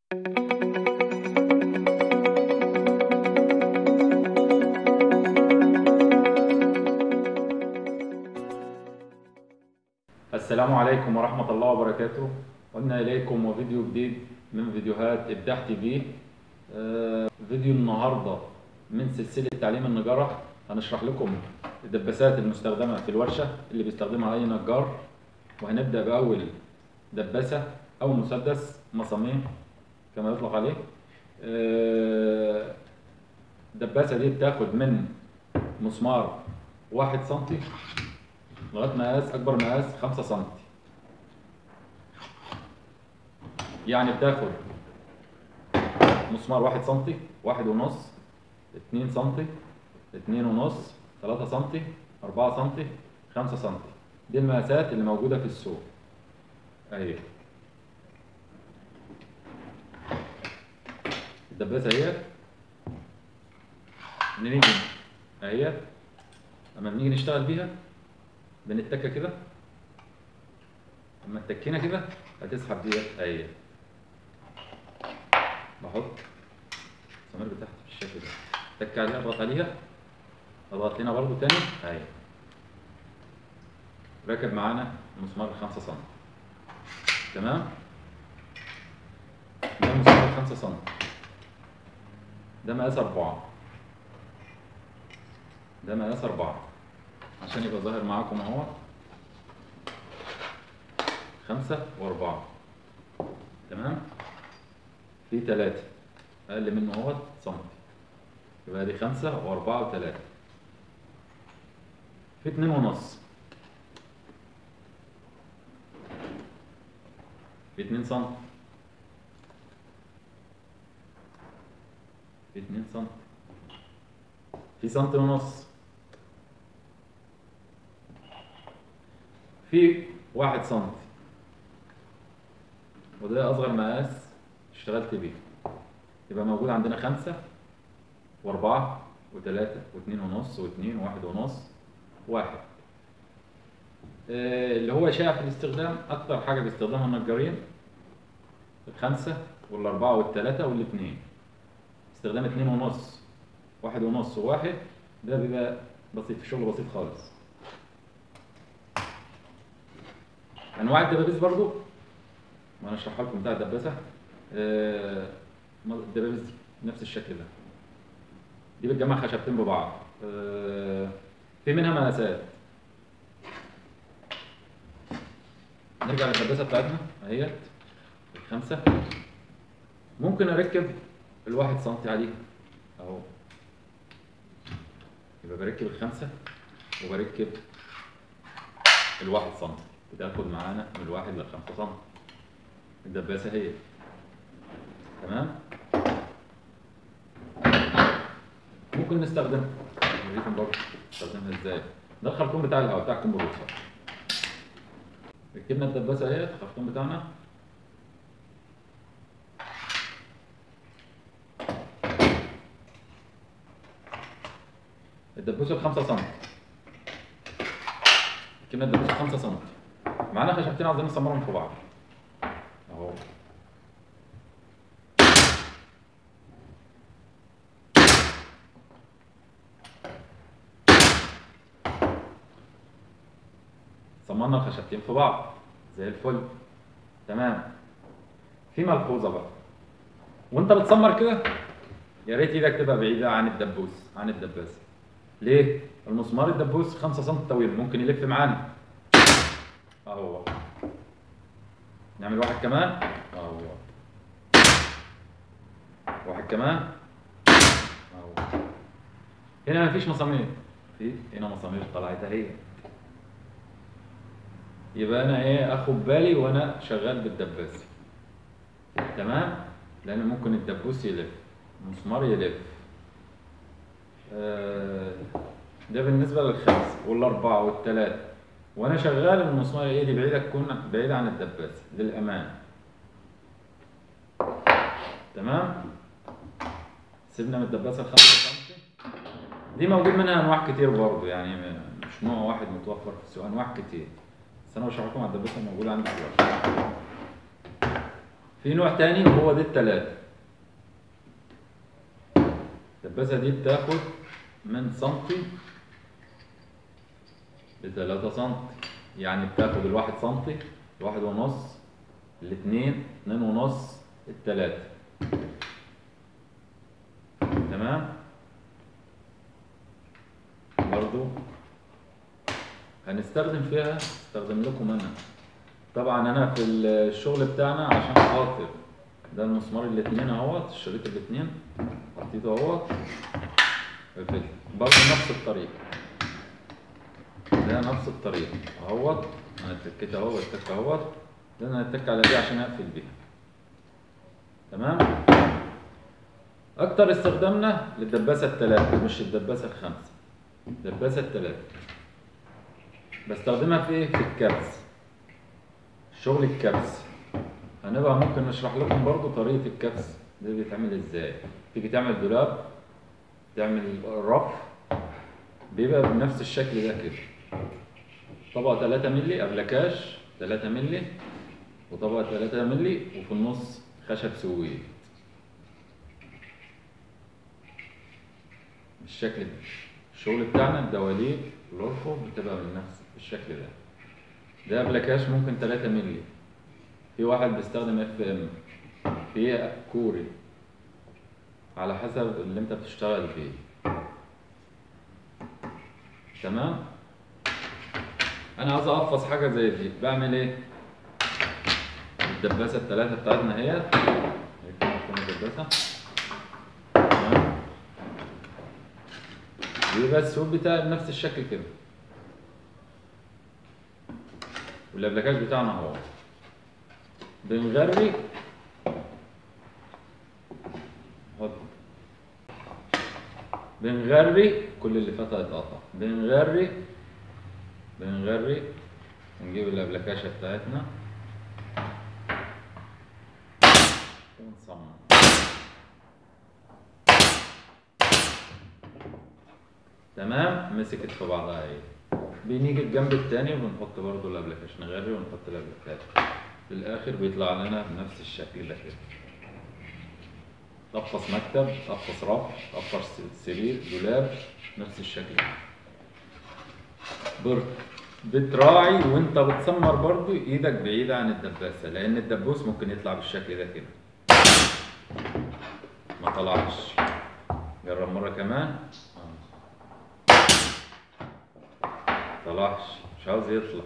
السلام عليكم ورحمة الله وبركاته قلنا إليكم وفيديو جديد من فيديوهات إبداع تي في آه، فيديو النهاردة من سلسلة تعليم النجارة هنشرح لكم الدباسات المستخدمة في الورشة اللي بيستخدمها أي نجار وهنبدأ بأول دباسة أو مسدس مصامير كما يطلق عليه آه، الدباسة دي بتاخد من مسمار واحد سنتي لغايه مقاس اكبر مقاس 5 سم يعني بتاخد مسمار 1 سم واحد ونص 2 سم 2 ونص 3 سم 4 سم 5 سم دي المقاسات اللي موجوده في السوق اهي الدباسه اهي نيجي اهي لما بنيجي نشتغل بيها بنتكه كده لما اتكينا كده هتسحب ديت اهي بحط السمير بتاعتي بالشكل ده اتك عليها اضغط عليها اضغط هنا برضو تاني اهي راكب معانا مسمار 5 سم تمام ده مسمار 5 سم ده مقاس 4 ده مقاس 4 عشان يبقى ظاهر معاكم اهو خمسة وأربعة تمام في تلاتة أقل منه اهوت سنتي يبقى دي خمسة وأربعة وتلاتة في اتنين ونص في اتنين سنتي في اتنين سنتي في سنتي ونص في واحد سنتي وده أصغر مقاس اشتغلت بيه يبقى موجود عندنا خمسة وأربعة وثلاثة واثنين ونص واثنين وواحد ونص واحد آه، اللي هو شائع في الاستخدام أكتر حاجة بيستخدمها النجارين الخمسة والأربعة والثلاثة والاثنين استخدام اتنين ونص واحد ونص وواحد ده بيبقى بسيط شغل بسيط خالص انواع الدبابيس برضو ما انا اشرحها لكم بتاع الدباسه آه، الدبابيس دي نفس الشكل ده دي بتجمع خشبتين ببعض آه، في منها مقاسات نرجع للدباسه بتاعتنا اهيت الخمسه ممكن اركب الواحد سنتي عليها اهو يبقى بركب الخمسه وبركب الواحد سنتي بتاخد معانا من الواحد للخمسة سم الدباسة هي تمام ممكن نستخدمها نوريكم برضه نستخدمها ازاي ده الخرطوم بتاع الهواء بتاع الكمبيوتر ركبنا الدباسة اهي الخرطوم بتاعنا الدبوسة بخمسة سم ركبنا الدبوسة بخمسة سم معانا خشبتين عايزين نسمرهم في بعض اهو سمرنا الخشبتين في بعض زي الفل تمام في ملحوظه بقى وانت بتسمر كده يا ريت ايدك تبقى بعيده عن الدبوس عن الدباسه ليه المسمار الدبوس 5 سم طويل ممكن يلف معانا اهو نعمل واحد كمان اهو واحد كمان اهو هنا مفيش مسامير في هنا مسامير طلعت اهي يبقى انا ايه اخد بالي وانا شغال بالدباسه تمام لان ممكن الدبوس يلف المسمار يلف آه ده بالنسبه للخمس والاربعه والثلاثه وانا شغال المسمار ايدي بعيده تكون بعيده عن الدباسه للامان تمام سيبنا من الدباسه الخمسة سم دي موجود منها انواع كتير برضه يعني مش نوع واحد متوفر في السوق انواع كتير بس انا بشرح لكم على الدباسه الموجوده عندي دلوقتي في في نوع تاني وهو دي التلاتة الدباسة دي بتاخد من سنتي لتلاتة سنتي يعني بتاخد الواحد سنتي الواحد ونص الاتنين اتنين ونص التلاتة تمام برضو هنستخدم فيها استخدم لكم انا طبعا انا في الشغل بتاعنا عشان خاطر ده المسمار الاتنين اهوت الشريط الاتنين حطيته اهوت قفلت برضه نفس الطريقة ده نفس الطريقة اهوت انا اتكيت اهو بتك اهوت ده انا هتك على دي عشان اقفل بيها تمام اكتر استخدامنا للدباسة التلاتة مش الدباسة الخمسة الدباسة التلاتة بستخدمها في ايه في الكبس شغل الكبس هنبقى ممكن نشرح لكم برضو طريقة الكبس ده بيتعمل ازاي تيجي تعمل دولاب تعمل رف بيبقى بنفس الشكل ده كده طبقة 3 مللي أبلكاش 3 مللي وطبقة 3 مللي وفي النص خشب سويد بالشكل ده الشغل بتاعنا الدواليب الأرفف بتبقى من نفس الشكل ده ده أبلكاش ممكن 3 مللي في واحد بيستخدم اف ام في كوري على حسب اللي انت بتشتغل فيه تمام انا عايز اقفص حاجه زي دي بعمل ايه الدباسه الثلاثه بتاعتنا اهي الدباسه تمام بيبقى السوق بتاعي بنفس الشكل كده والابلكاش بتاعنا اهو بنغري حط بنغري كل اللي فات هيتقطع بنغري بنغري ونجيب الابلكاشة بتاعتنا ونصمم تمام مسكت في بعضها اهي بنيجي الجنب التاني وبنحط برضو الابلكاش نغري ونحط الابلكاش في الاخر بيطلع لنا بنفس الشكل ده كده افص مكتب افص رف افص سرير دولاب نفس الشكل ده برضه بتراعي وانت بتسمر برضو ايدك بعيدة عن الدباسة لان الدبوس ممكن يطلع بالشكل ده كده ما طلعش جرب مرة كمان طلعش مش عاوز يطلع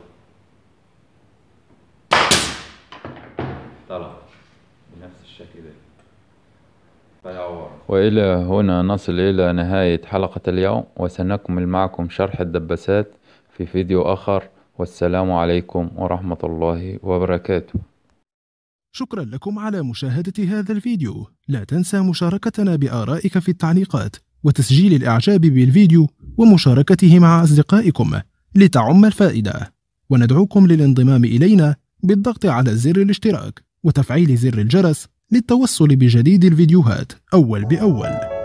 طلع بنفس الشكل ده فيعور وإلى هنا نصل إلى نهاية حلقة اليوم وسنكمل معكم شرح الدباسات في فيديو آخر والسلام عليكم ورحمة الله وبركاته شكرا لكم على مشاهدة هذا الفيديو لا تنسى مشاركتنا بآرائك في التعليقات وتسجيل الإعجاب بالفيديو ومشاركته مع أصدقائكم لتعم الفائدة وندعوكم للانضمام إلينا بالضغط على زر الاشتراك وتفعيل زر الجرس للتوصل بجديد الفيديوهات أول بأول